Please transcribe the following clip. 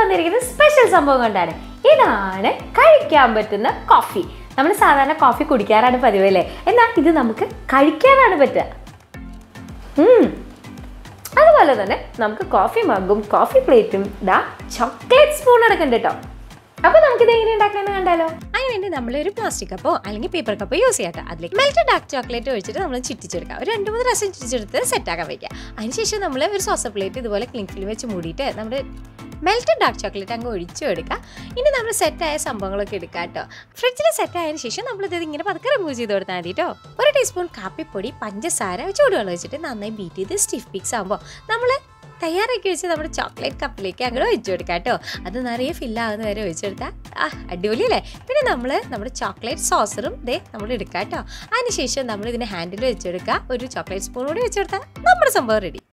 വന്നിരിക്കുന്നത് സ്പെഷ്യൽ സംഭവം കൊണ്ടാണ് ഇതാണ് കഴിക്കാൻ പറ്റുന്ന കോഫി നമ്മൾ സാധാരണ കോഫി കുടിക്കാറാണ് പതിവ് അല്ലേ എന്നാൽ ഇത് നമുക്ക് കഴിക്കാനാണ് പറ്റുക ഉം. അതുപോലെ തന്നെ നമുക്ക് കോഫി മഗ്ഗും കോഫി പ്ലേറ്റും ദാ ചോക്ലേറ്റ് സ്പൂൺ അടക്കുന്നുണ്ട് കേട്ടോ അപ്പൊ നമുക്കിത് എങ്ങനെ ഉണ്ടാക്കാന്ന് കണ്ടാലോ അതിനുവേണ്ടി നമ്മൾ ഒരു പ്ലാസ്റ്റിക് കപ്പോ അല്ലെങ്കിൽ പേപ്പർ കപ്പോ യൂസ് ചെയ്യാം അതിലേക്ക് മെൽറ്റഡ് ഡാർക്ക് ചോക്ലേറ്റ് ഒഴിച്ചിട്ട് നമ്മൾ ചുറ്റിച്ചെടുക്കാം ഒരു രണ്ട് മൂന്ന് പ്രാവശ്യം ചുറ്റിച്ചെടുത്ത് സെറ്റ് ആക്കാൻ വയ്ക്കുക അതിനുശേഷം നമ്മൾ ഒരു സോസ പ്ലേറ്റ് ഇതുപോലെ ക്ലിങ് ഫിലിം വെച്ച് മൂടിയിട്ട് നമ്മുടെ മെൽറ്റഡ് ഡാർക്ക് ചോക്ലേറ്റ് അങ്ങ് ഒഴിച്ചു എടുക്കുക ഇനി നമ്മൾ സെറ്റായ സംഭവങ്ങളൊക്കെ എടുക്കുക കേട്ടോ ഫ്രിഡ്ജിൽ സെറ്റ് ആയതിനു ശേഷം നമ്മൾ ഇത് ഇങ്ങനെ പതുക്കെ റിമൂവ് ചെയ്ത് കൊടുത്താൽ മതി കേട്ടോ ഒരു ടീസ്പൂൺ കാപ്പിപ്പൊടി പഞ്ചസാര ചൂടുവെള്ളം വെച്ചിട്ട് നന്നായി ബീറ്റ് ചെയ്ത് സ്റ്റിഫ് പിക്സ് ആകുമ്പോൾ നമ്മൾ തയ്യാറാക്കി വെച്ച് നമ്മുടെ ചോക്ലേറ്റ് കപ്പിലേക്ക് അങ്ങോട്ട് ഒഴിച്ചു കൊടുക്കാം കേട്ടോ അത് നിറയെ ഫില്ലാകുന്ന വരെ ഒഴിച്ചെടുത്താൽ ആ അടിപൊളിയല്ലേ പിന്നെ നമ്മൾ നമ്മുടെ ചോക്ലേറ്റ് സോസറും ദേ നമ്മൾ എടുക്കാം കേട്ടോ അതിനുശേഷം നമ്മൾ ഇതിന് ഹാൻഡിൽ വെച്ചെടുക്കുക ഒരു ചോക്ലേറ്റ് സ്പൂൺ കൂടി വെച്ചെടുത്താൽ നമ്മുടെ സംഭവം റെഡി